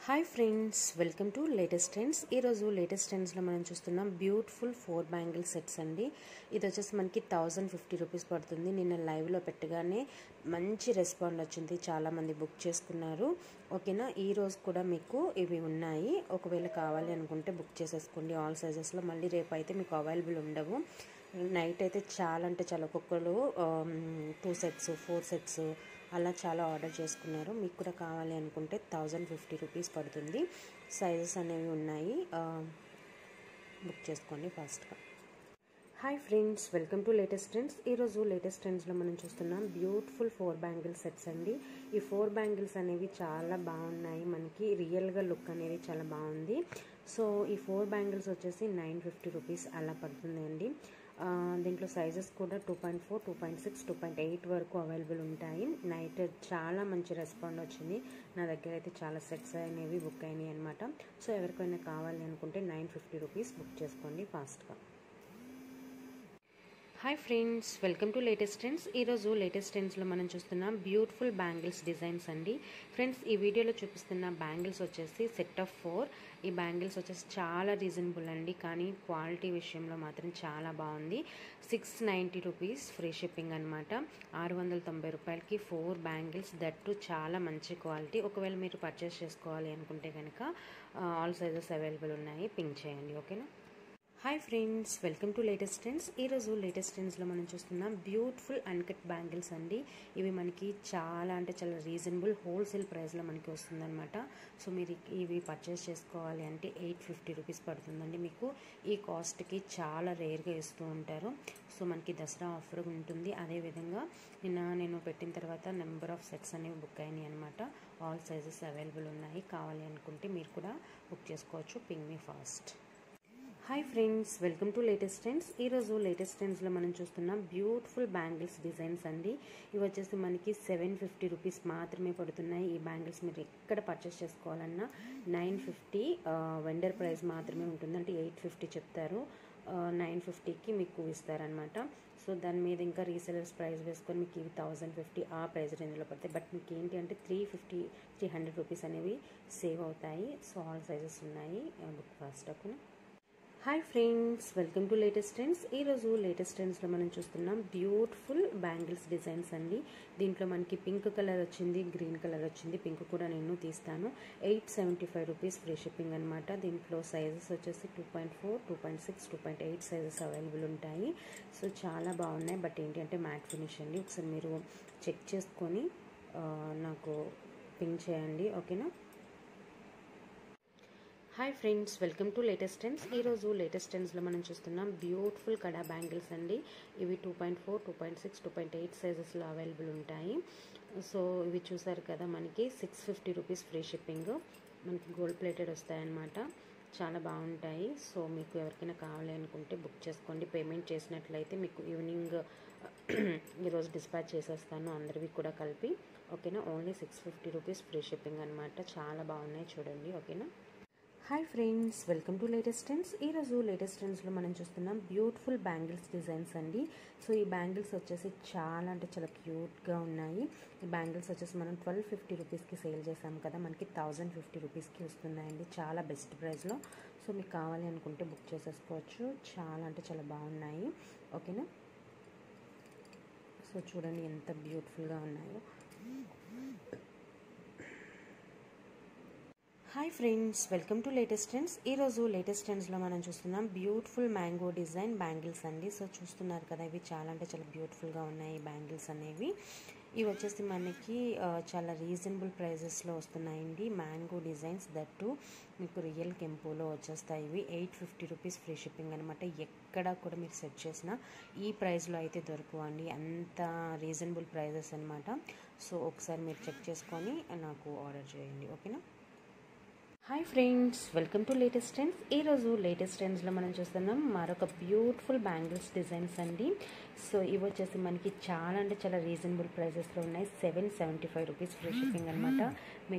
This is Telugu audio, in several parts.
hi friends welcome to latest trends ఈరోజు లేటెస్ట్ ట్రెండ్స్లో మనం చూస్తున్నాం బ్యూటిఫుల్ ఫోర్ బ్యాంగిల్ సెట్స్ అండి ఇది వచ్చేసి మనకి థౌజండ్ ఫిఫ్టీ రూపీస్ పడుతుంది నిన్న లైవ్లో పెట్టగానే మంచి రెస్పాండ్ వచ్చింది చాలామంది బుక్ చేసుకున్నారు ఓకేనా ఈ రోజు కూడా మీకు ఇవి ఉన్నాయి ఒకవేళ కావాలి అనుకుంటే బుక్ చేసేసుకోండి ఆల్ సైజెస్లో మళ్ళీ రేపు అయితే మీకు అవైలబుల్ ఉండవు నైట్ అయితే చాలా అంటే చాలా ఒక్కొక్కరు టూ సెట్స్ ఫోర్ సెట్స్ అలా చాలా ఆర్డర్ చేసుకున్నారు మీకు కూడా కావాలి అనుకుంటే థౌజండ్ ఫిఫ్టీ రూపీస్ పడుతుంది సైజెస్ అనేవి ఉన్నాయి బుక్ చేసుకోండి ఫాస్ట్గా hi friends welcome to latest trends ఈరోజు లేటెస్ట్ ట్రెండ్స్లో మనం చూస్తున్నాం బ్యూటిఫుల్ ఫోర్ బ్యాంగిల్ సెట్స్ అండి ఈ ఫోర్ బ్యాంగిల్స్ అనేవి చాలా బాగున్నాయి మనకి రియల్గా లుక్ అనేది చాలా బాగుంది సో ఈ ఫోర్ బ్యాంగిల్స్ వచ్చేసి నైన్ ఫిఫ్టీ రూపీస్ అలా పడుతుంది అండి దీంట్లో సైజెస్ కూడా two point four two point six two point eight వరకు అవైలబుల్ ఉంటాయి నైట్ చాలా మంచి రెస్పాండ్ వచ్చింది నా దగ్గర అయితే చాలా సెట్స్ అనేవి బుక్ అయినాయి అనమాట సో ఎవరికైనా కావాలి అనుకుంటే నైన్ ఫిఫ్టీ రూపీస్ బుక్ చేసుకోండి ఫాస్ట్గా hi friends welcome to latest trends ఈరోజు లేటెస్ట్ ట్రెండ్స్లో మనం చూస్తున్నాం బ్యూటిఫుల్ బ్యాంగిల్స్ డిజైన్స్ అండి ఫ్రెండ్స్ ఈ వీడియోలో చూపిస్తున్న బ్యాంగిల్స్ వచ్చేసి సెట్ ఆఫ్ ఫోర్ ఈ బ్యాంగిల్స్ వచ్చేసి చాలా రీజనబుల్ అండి కానీ క్వాలిటీ విషయంలో మాత్రం చాలా బాగుంది six ninety rupees free shipping అనమాట ఆరు వందల తొంభై రూపాయలకి ఫోర్ బ్యాంగిల్స్ దట్టు చాలా మంచి క్వాలిటీ ఒకవేళ మీరు పర్చేస్ చేసుకోవాలి అనుకుంటే కనుక ఆల్ సైజెస్ అవైలబుల్ ఉన్నాయి పింక్ చేయండి ఓకేనా hi friends welcome to latest trends ఈరోజు లేటెస్ట్ ట్రెండ్స్లో మనం చూస్తున్నాం బ్యూటిఫుల్ అన్కట్ బ్యాంగిల్స్ అండి ఇవి మనకి చాలా అంటే చాలా రీజనబుల్ హోల్సేల్ ప్రైస్లో మనకి వస్తుందన్నమాట సో మీరు ఇవి పర్చేస్ చేసుకోవాలి అంటే ఎయిట్ ఫిఫ్టీ రూపీస్ పడుతుందండి మీకు ఈ కాస్ట్కి చాలా రేర్గా ఇస్తూ ఉంటారు సో మనకి దసరా ఆఫర్ ఉంటుంది అదేవిధంగా నిన్న నేను పెట్టిన తర్వాత నెంబర్ ఆఫ్ సెట్స్ అనేవి బుక్ అయినాయి అనమాట ఆల్ సైజెస్ అవైలబుల్ ఉన్నాయి కావాలి అనుకుంటే మీరు కూడా బుక్ చేసుకోవచ్చు ping me fast hi friends welcome to latest trends ఈరోజు లేటెస్ట్ ట్రెండ్స్లో మనం చూస్తున్నాం బ్యూటిఫుల్ బ్యాంగిల్స్ డిజైన్స్ అండి ఇవి వచ్చేసి మనకి సెవెన్ ఫిఫ్టీ రూపీస్ మాత్రమే పడుతున్నాయి ఈ బ్యాంగిల్స్ మీరు ఎక్కడ పర్చేస్ చేసుకోవాలన్నా నైన్ ఫిఫ్టీ వెండర్ ప్రైస్ మాత్రమే ఉంటుంది అంటే ఎయిట్ ఫిఫ్టీ చెప్తారు నైన్ ఫిఫ్టీకి మీకు ఇస్తారనమాట సో దాని మీద ఇంకా రీసెలర్స్ ప్రైస్ వేసుకొని మీకు ఇవి థౌజండ్ ఫిఫ్టీ ఆ ప్రైస్ రేంజ్లో పడతాయి బట్ మీకు ఏంటి అంటే three fifty three hundred rupees అనేవి సేవ్ అవుతాయి సో ఆల్ సైజెస్ ఉన్నాయి బుక్ ఫాస్ట్ ఓకేనా hi friends welcome to latest trends ఈరోజు లేటెస్ట్ ట్రెండ్స్లో మనం చూస్తున్నాం బ్యూటిఫుల్ బ్యాంగిల్స్ డిజైన్స్ అండి దీంట్లో మనకి పింక్ కలర్ వచ్చింది గ్రీన్ కలర్ వచ్చింది పింక్ కూడా నేను తీస్తాను eight seventy five rupees free shipping అనమాట దీంట్లో సైజెస్ వచ్చేసి two point four two point six two point eight sizes available ఉంటాయి సో చాలా బాగున్నాయి బట్ ఏంటి అంటే మ్యాట్ ఫినిష్ అండి ఒకసారి మీరు చెక్ చేసుకొని నాకు పింక్ చేయండి ఓకేనా hi friends welcome to latest trends ఈరోజు లేటెస్ట్ ట్రెండ్స్లో మనం చూస్తున్నాం బ్యూటిఫుల్ కడా బ్యాంగిల్స్ అండి ఇవి two point four two point six two point eight సైజెస్లో అవైలబుల్ ఉంటాయి సో ఇవి చూసారు కదా మనకి six fifty rupees free shipping మనకి గోల్డ్ ప్లేటెడ్ వస్తాయన్నమాట చాలా బాగుంటాయి సో మీకు ఎవరికైనా కావాలి అనుకుంటే బుక్ చేసుకోండి పేమెంట్ చేసినట్లయితే మీకు ఈవినింగ్ ఈరోజు డిస్పాచ్ చేసేస్తాను అందరివి కూడా కలిపి ఓకేనా only six fifty rupees free shipping అనమాట చాలా బాగున్నాయి చూడండి ఓకేనా hi friends welcome to latest trends ఈరోజు లేటెస్ట్ ట్రెండ్స్లో మనం చూస్తున్నాం బ్యూటిఫుల్ బ్యాంగిల్స్ డిజైన్స్ అండి సో ఈ బ్యాంగిల్స్ వచ్చేసి చాలా అంటే చాలా క్యూట్గా ఉన్నాయి ఈ బ్యాంగిల్స్ వచ్చేసి మనం ట్వెల్వ్ ఫిఫ్టీ రూపీస్కి సేల్ చేసాం కదా మనకి థౌజండ్ ఫిఫ్టీ రూపీస్కి వస్తున్నాయండి చాలా బెస్ట్ ప్రైస్లో సో మీకు కావాలి అనుకుంటే బుక్ చేసేసుకోవచ్చు చాలా అంటే చాలా బాగున్నాయి ఓకేనా సో చూడండి ఎంత బ్యూటిఫుల్గా ఉన్నాయో hi friends welcome to latest trends ఈరోజు లేటెస్ట్ ట్రెండ్స్లో మనం చూస్తున్నాం బ్యూటిఫుల్ మ్యాంగో డిజైన్ బ్యాంగిల్స్ అండి సో చూస్తున్నారు కదా ఇవి చాలా అంటే చాలా బ్యూటిఫుల్గా ఉన్నాయి ఈ బ్యాంగిల్స్ అనేవి ఇవి వచ్చేసి మనకి చాలా రీజనబుల్ ప్రైజెస్లో వస్తున్నాయండి మ్యాంగో డిజైన్స్ దట్టు మీకు రియల్ కెంపోలో వచ్చేస్తాయి ఇవి eight fifty rupees free shipping అనమాట ఎక్కడ కూడా మీరు సెట్ చేసిన ఈ ప్రైస్లో అయితే దొరకవండి అంత రీజనబుల్ ప్రైజెస్ అనమాట సో ఒకసారి మీరు చెక్ చేసుకొని నాకు ఆర్డర్ చేయండి ఓకేనా hi friends welcome to latest trends ఈరోజు లేటెస్ట్ ట్రెండ్స్లో మనం చూస్తున్నాం మరొక బ్యూటిఫుల్ బ్యాంగిల్స్ డిజైన్స్ అండి సో ఇవి వచ్చేసి మనకి చాలా అంటే చాలా రీజనబుల్ ప్రైజెస్లో ఉన్నాయి seven seventy five rupees free shipping అనమాట మీకు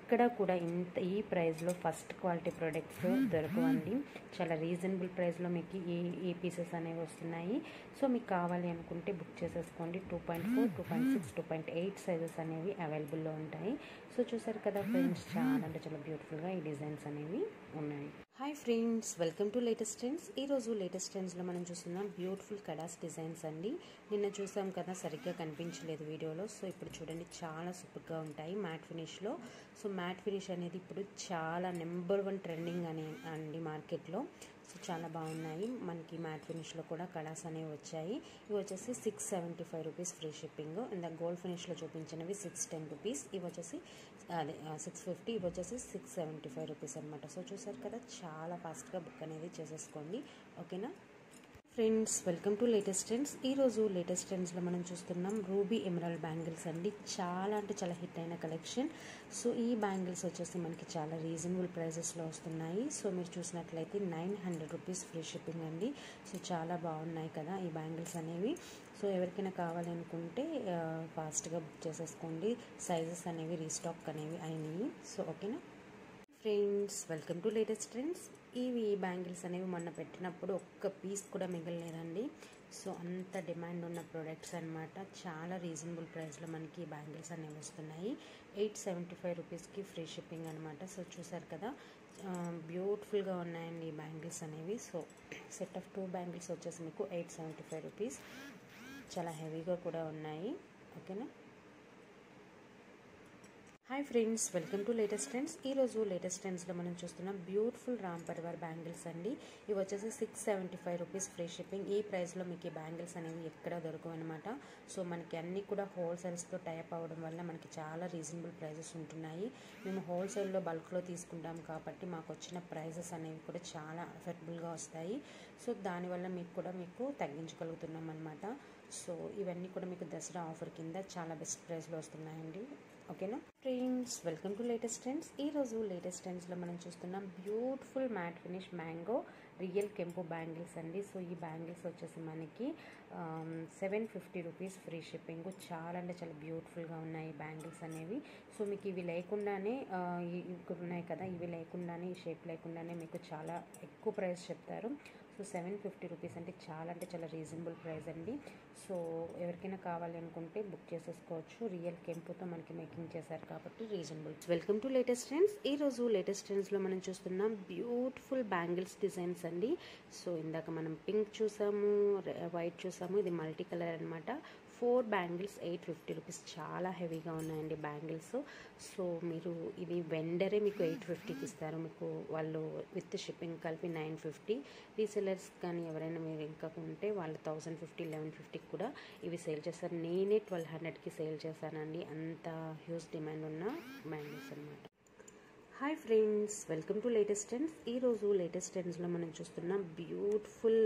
ఎక్కడ కూడా ఇంత ఈ ప్రైస్లో ఫస్ట్ క్వాలిటీ ప్రొడక్ట్స్ దొరకవండి చాలా రీజనబుల్ ప్రైస్లో మీకు ఈ ఈ పీసెస్ అనేవి వస్తున్నాయి సో మీకు కావాలి అనుకుంటే బుక్ చేసేసుకోండి two point four two point six two point eight sizes అనేవి అవైలబుల్లో ఉంటాయి సో చూసారు కదా ఫ్రెండ్స్ చాలా అంటే చాలా బ్యూటిఫుల్గా ఈ డిజైన్స్ అనేవి ఉన్నాయి hi friends welcome to latest trends ఈరోజు లేటెస్ట్ ట్రెండ్స్లో మనం చూస్తున్నాం బ్యూటిఫుల్ కడాస్ డిజైన్స్ అండి నిన్న చూసాం కదా సరిగ్గా కనిపించలేదు వీడియోలో సో ఇప్పుడు చూడండి చాలా సూపర్గా ఉంటాయి మ్యాట్ ఫినిష్లో సో మ్యాట్ ఫినిష్ అనేది ఇప్పుడు చాలా నెంబర్ వన్ ట్రెండింగ్ అనే అండి మార్కెట్లో సో చాలా బాగున్నాయి మనకి మ్యాట్ ఫినిష్లో కూడా కడాస్ అనేవి వచ్చాయి ఇవి వచ్చేసి six seventy five rupees free shipping ఇందాక గోల్డ్ ఫినిష్లో చూపించినవి సిక్స్ టెన్ రూపీస్ ఇవి వచ్చేసి అదే సిక్స్ ఫిఫ్టీ ఇవి వచ్చేసి సిక్స్ సెవెంటీ ఫైవ్ రూపీస్ అనమాట సో చూసారు కదా చాలా ఫాస్ట్గా బుక్ అనేది చేసేసుకోండి ఓకేనా friends welcome to latest trends ఈరోజు లేటెస్ట్ ట్రెండ్స్లో మనం చూస్తున్నాం రూబీ ఎమరాల్డ్ బ్యాంగిల్స్ అండి చాలా అంటే చాలా హిట్ అయిన కలెక్షన్ సో ఈ బ్యాంగిల్స్ వచ్చేసి మనకి చాలా రీజనబుల్ ప్రైజెస్లో వస్తున్నాయి సో మీరు చూసినట్లయితే nine hundred rupees free shipping అండి సో చాలా బాగున్నాయి కదా ఈ బ్యాంగిల్స్ అనేవి సో ఎవరికైనా కావాలి అనుకుంటే ఫాస్ట్గా బుక్ చేసేసుకోండి సైజెస్ అనేవి రీస్టాక్ అనేవి అయినాయి సో ఓకేనా friends welcome to latest trends ఇవి బ్యాంగిల్స్ అనేవి మొన్న పెట్టినప్పుడు ఒక్క పీస్ కూడా మిగలలేదండి సో అంత డిమాండ్ ఉన్న ప్రోడక్ట్స్ అనమాట చాలా రీజనబుల్ ప్రైస్లో మనకి బ్యాంగిల్స్ అనేవి వస్తున్నాయి ఎయిట్ సెవెంటీ ఫైవ్ రూపీస్కి ఫ్రీ షిప్పింగ్ అనమాట సో చూసారు కదా బ్యూటిఫుల్గా ఉన్నాయండి ఈ బ్యాంగిల్స్ అనేవి so set of two bangles వచ్చేసి మీకు ఎయిట్ సెవెంటీ ఫైవ్ రూపీస్ చాలా హెవీగా కూడా ఉన్నాయి ఓకేనా hi friends welcome to latest trends ఈరోజు లేటెస్ట్ ట్రెండ్స్లో మనం చూస్తున్నాం బ్యూటిఫుల్ రామ్ పరివార్ బ్యాంగిల్స్ అండి ఇవి వచ్చేసి six seventy five rupees free shipping ఈ ప్రైస్లో మీకు ఈ బ్యాంగిల్స్ అనేవి ఎక్కడ దొరకవు అనమాట సో మనకి అన్నీ కూడా హోల్సేల్స్తో టైప్ అవ్వడం వల్ల మనకి చాలా రీజనబుల్ ప్రైజెస్ ఉంటున్నాయి మేము హోల్సేల్లో బల్క్లో తీసుకుంటాం కాబట్టి మాకు వచ్చిన ప్రైజెస్ అనేవి కూడా చాలా అఫోర్డబుల్గా వస్తాయి సో దానివల్ల మీకు కూడా మీకు తగ్గించగలుగుతున్నాం అనమాట సో ఇవన్నీ కూడా మీకు దసరా ఆఫర్ కింద చాలా బెస్ట్ ప్రైస్లో వస్తున్నాయండి ఓకేనా friends welcome to latest trends ఈరోజు లేటెస్ట్ ట్రెండ్స్లో మనం చూస్తున్నాం beautiful matte finish mango real కెంపు బ్యాంగిల్స్ అండి సో ఈ బ్యాంగిల్స్ వచ్చేసి మనకి seven fifty rupees free shipping చాలా అంటే చాలా బ్యూటిఫుల్గా ఉన్నాయి బ్యాంగిల్స్ అనేవి సో మీకు ఇవి లేకుండానే ఇవి ఉన్నాయి కదా ఇవి లేకుండానే ఈ షేప్ లేకుండానే మీకు చాలా ఎక్కువ ప్రైస్ చెప్తారు సో సెవెన్ ఫిఫ్టీ రూపీస్ అంటే చాలా అంటే చాలా రీజనబుల్ ప్రైస్ అండి సో ఎవరికైనా కావాలి అనుకుంటే బుక్ చేసేసుకోవచ్చు రియల్ కెంపుతో మనకి మేకింగ్ చేశారు కాబట్టి reasonable welcome to latest trends ఈరోజు లేటెస్ట్ ట్రెండ్స్లో మనం చూస్తున్నాం బ్యూటిఫుల్ బ్యాంగిల్స్ డిజైన్స్ అండి సో ఇందాక మనం పింక్ చూసాము వైట్ చూసాము ఇది మల్టీ కలర్ అనమాట four bangles eight fifty rupees చాలా హెవీగా ఉన్నాయండి బ్యాంగిల్స్ సో మీరు ఇది వెండరే మీకు ఎయిట్ ఫిఫ్టీకి ఇస్తారు మీకు వాళ్ళు విత్ షిప్పింగ్ కలిపి నైన్ ఫిఫ్టీ రీసెలర్స్ కానీ ఎవరైనా మీరు ఇంకా ఉంటే వాళ్ళు థౌసండ్ ఫిఫ్టీ లెవెన్ ఫిఫ్టీకి కూడా ఇవి సేల్ చేస్తారు నేనే ట్వెల్వ్ హండ్రెడ్కి సేల్ చేశానండి అంత హ్యూజ్ డిమాండ్ ఉన్న బ్యాంగిల్స్ అనమాట hi friends welcome to latest trends ఈరోజు లేటెస్ట్ ట్రెండ్స్లో మనం చూస్తున్నాం బ్యూటిఫుల్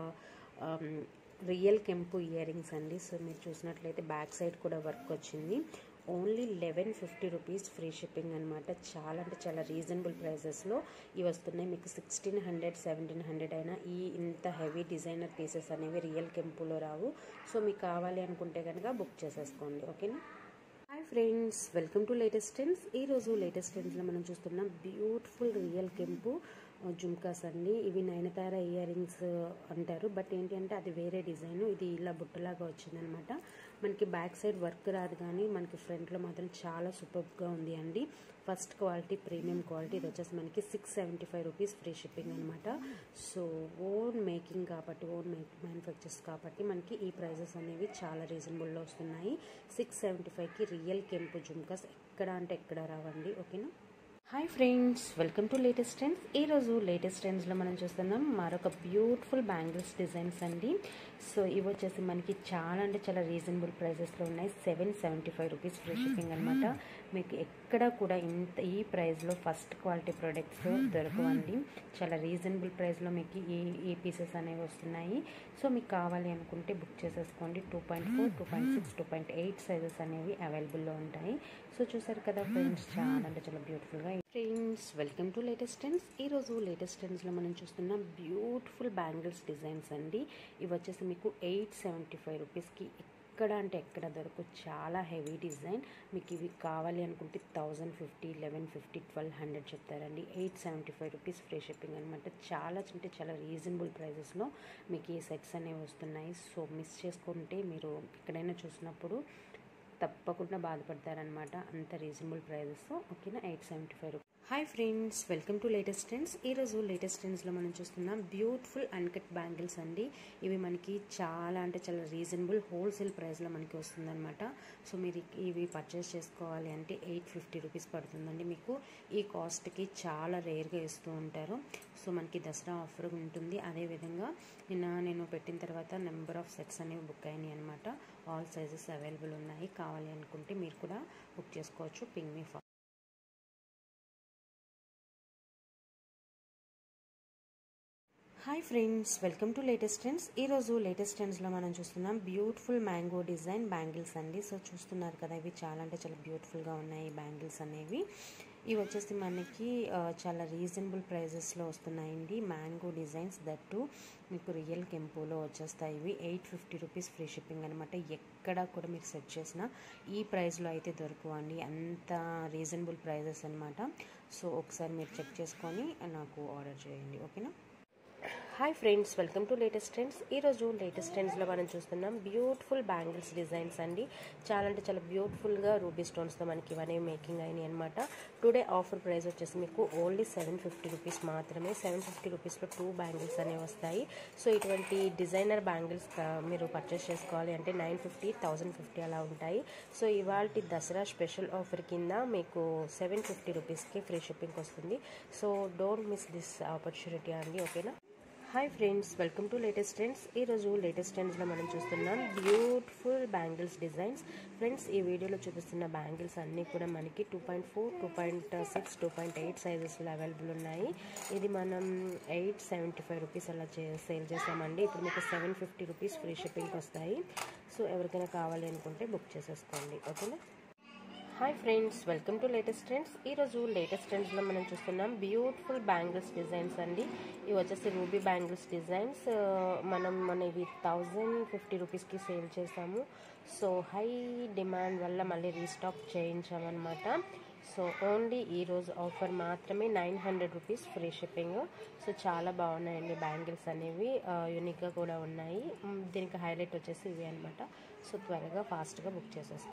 రియల్ కెంపు ఇయర్ రింగ్స్ అండి సో మీరు చూసినట్లయితే బ్యాక్ సైడ్ కూడా వర్క్ వచ్చింది only eleven fifty rupees free shipping అనమాట చాలా అంటే చాలా రీజనబుల్ ప్రైసెస్లో ఇవి వస్తున్నాయి మీకు సిక్స్టీన్ హండ్రెడ్ సెవెంటీన్ హండ్రెడ్ అయినా ఈ ఇంత హెవీ డిజైనర్ పీసెస్ అనేవి రియల్ కెంపులో రావు సో మీకు కావాలి అనుకుంటే కనుక బుక్ చేసేసుకోండి ఓకేనా hi friends welcome to latest trends ఈరోజు లేటెస్ట్ ట్రెండ్స్లో మనం చూస్తున్నాం బ్యూటిఫుల్ రియల్ కెంపు జుమ్కాస్ అండి ఇవి నయనతార ఇయర్ రింగ్స్ అంటారు బట్ ఏంటి అంటే అది వేరే డిజైన్ ఇది ఇలా బుట్టలాగా వచ్చిందనమాట మనకి బ్యాక్ సైడ్ వర్క్ రాదు కానీ మనకి ఫ్రంట్లో మాత్రం చాలా సూపర్గా ఉంది అండి ఫస్ట్ క్వాలిటీ ప్రీమియం క్వాలిటీ ఇది వచ్చేసి మనకి six seventy five rupees free shipping అనమాట సో ఓన్ మేకింగ్ కాబట్టి ఓన్ మ్యానుఫ్యాక్చర్స్ కాబట్టి మనకి ఈ ప్రైజెస్ అనేవి చాలా రీజనబుల్లో వస్తున్నాయి సిక్స్ సెవెంటీ ఫైవ్కి రియల్ కెంపు జుమ్కాస్ ఎక్కడ అంటే ఎక్కడ రావండి ఓకేనా hi friends welcome to latest trends ఈరోజు లేటెస్ట్ ట్రెండ్స్లో మనం చూస్తున్నాం మరొక బ్యూటిఫుల్ బ్యాంగిల్స్ డిజైన్స్ అండి సో ఇవి వచ్చేసి మనకి చాలా అంటే చాలా రీజనబుల్ ప్రైజెస్లో ఉన్నాయి seven seventy five rupees free shipping అనమాట మీకు ఎక్కడ కూడా ఇంత ఈ ప్రైస్లో ఫస్ట్ క్వాలిటీ ప్రొడక్ట్స్ దొరకవండి చాలా రీజనబుల్ ప్రైస్లో మీకు ఈ ఈ పీసెస్ అనేవి వస్తున్నాయి సో మీకు కావాలి అనుకుంటే బుక్ చేసేసుకోండి two point four two point six two point eight sizes అనేవి అవైలబుల్లో ఉంటాయి సో చూసారు కదా ఫ్రెండ్స్ చాలా అంటే చాలా బ్యూటిఫుల్గా friends welcome to latest trends ఈరోజు లేటెస్ట్ ట్రెండ్స్లో మనం చూస్తున్నాం బ్యూటిఫుల్ బ్యాంగిల్స్ డిజైన్స్ అండి ఇవి వచ్చేసి మీకు ఎయిట్ సెవెంటీ ఫైవ్ రూపీస్కి ఎక్కడ అంటే ఎక్కడ దొరకు చాలా హెవీ డిజైన్ మీకు ఇవి కావాలి అనుకుంటే thousand fifty eleven fifty twelve hundred చెప్తారండి eight seventy five rupees free shipping అనమాట చాలా అంటే చాలా రీజనబుల్ ప్రైజెస్లో మీకు ఈ సెట్స్ అనేవి వస్తున్నాయి సో మిస్ చేసుకుంటే మీరు ఎక్కడైనా చూసినప్పుడు తప్పకుండా బాధపడతారనమాట అంత రీజనబుల్ ప్రైజెస్ ఓకేనా eight seventy five hi friends welcome to latest trends ఈరోజు లేటెస్ట్ ట్రెండ్స్లో మనం చూస్తున్నాం బ్యూటిఫుల్ అన్కట్ బ్యాంగిల్స్ అండి ఇవి మనకి చాలా అంటే చాలా రీజనబుల్ హోల్సేల్ ప్రైస్లో మనకి వస్తుందన్నమాట సో మీరు ఇవి పర్చేస్ చేసుకోవాలి అంటే ఎయిట్ ఫిఫ్టీ రూపీస్ పడుతుందండి మీకు ఈ కాస్ట్కి చాలా రేర్గా ఇస్తూ ఉంటారు సో మనకి దసరా ఆఫర్ ఉంటుంది అదేవిధంగా నిన్న నేను పెట్టిన తర్వాత నెంబర్ ఆఫ్ సెట్స్ అనేవి బుక్ అయినాయి అనమాట ఆల్ సైజెస్ అవైలబుల్ ఉన్నాయి కావాలి అనుకుంటే మీరు కూడా బుక్ చేసుకోవచ్చు పింగ్ మీ ఫా hi friends welcome to latest trends ఈరోజు లేటెస్ట్ ట్రెండ్స్లో మనం చూస్తున్నాం బ్యూటిఫుల్ మ్యాంగో డిజైన్ బ్యాంగిల్స్ అండి సో చూస్తున్నారు కదా ఇవి చాలా అంటే చాలా బ్యూటిఫుల్గా ఉన్నాయి బ్యాంగిల్స్ అనేవి ఇవి వచ్చేసి మనకి చాలా రీజనబుల్ ప్రైజెస్లో వస్తున్నాయండి మ్యాంగో డిజైన్స్ దట్టు మీకు రియల్ కెంపోలో వచ్చేస్తాయి ఇవి eight fifty rupees free shipping అనమాట ఎక్కడ కూడా మీరు సెట్ చేసిన ఈ ప్రైస్లో అయితే దొరకవండి అంత రీజనబుల్ ప్రైజెస్ అనమాట సో ఒకసారి మీరు చెక్ చేసుకొని నాకు ఆర్డర్ చేయండి ఓకేనా hi friends welcome to latest trends ఈరోజు లేటెస్ట్ ట్రెండ్స్లో మనం చూస్తున్నాం బ్యూటిఫుల్ బ్యాంగిల్స్ డిజైన్స్ అండి చాలా అంటే చాలా బ్యూటిఫుల్గా రూబీ స్టోన్స్తో మనకి ఇవన్నీ మేకింగ్ అయినాయి అనమాట టుడే ఆఫర్ ప్రైస్ వచ్చేసి మీకు ఓన్లీ సెవెన్ ఫిఫ్టీ రూపీస్ మాత్రమే సెవెన్ ఫిఫ్టీ రూపీస్లో టూ బ్యాంగిల్స్ అనేవి వస్తాయి సో ఇటువంటి డిజైనర్ బ్యాంగిల్స్ మీరు పర్చేస్ చేసుకోవాలి అంటే నైన్ ఫిఫ్టీ థౌజండ్ ఫిఫ్టీ అలా ఉంటాయి సో ఇవాళ దసరా స్పెషల్ ఆఫర్ కింద మీకు సెవెన్ ఫిఫ్టీ రూపీస్కి ఫ్రీ షిప్పింగ్ వస్తుంది so don't miss this opportunity అండి ఓకేనా hi friends welcome to latest trends ఈరోజు లేటెస్ట్ ట్రెండ్స్లో మనం చూస్తున్నాం బ్యూటిఫుల్ బ్యాంగిల్స్ డిజైన్స్ ఫ్రెండ్స్ ఈ వీడియోలో చూపిస్తున్న బ్యాంగిల్స్ అన్నీ కూడా మనకి two point four two point six two point eight సైజెస్లో అవైలబుల్ ఉన్నాయి ఇది మనం ఎయిట్ సెవెంటీ ఫైవ్ రూపీస్ అలా చే సేల్ చేసామండి ఇప్పుడు మీకు సెవెన్ ఫిఫ్టీ రూపీస్ ఫ్రీ షిప్పింగ్కి వస్తాయి సో ఎవరికైనా కావాలి అనుకుంటే బుక్ చేసేసుకోండి ఓకేనా hi friends welcome to latest trends ఈరోజు లేటెస్ట్ ట్రెండ్స్లో మనం చూస్తున్నాం బ్యూటిఫుల్ బ్యాంగిల్స్ డిజైన్స్ అండి ఇవి వచ్చేసి రూబీ బ్యాంగిల్స్ డిజైన్స్ మనం మన ఇవి థౌజండ్ ఫిఫ్టీ రూపీస్కి సేల్ చేసాము సో హై డిమాండ్ వల్ల మళ్ళీ రీస్టాక్ చేయించామన్నమాట సో ఓన్లీ ఈరోజు ఆఫర్ మాత్రమే nine hundred rupees free shipping so చాలా బాగున్నాయండి బ్యాంగిల్స్ అనేవి యూనిక్గా కూడా ఉన్నాయి దీనికి హైలైట్ వచ్చేసి ఇవి అనమాట సో త్వరగా ఫాస్ట్గా బుక్ చేసేస్తాం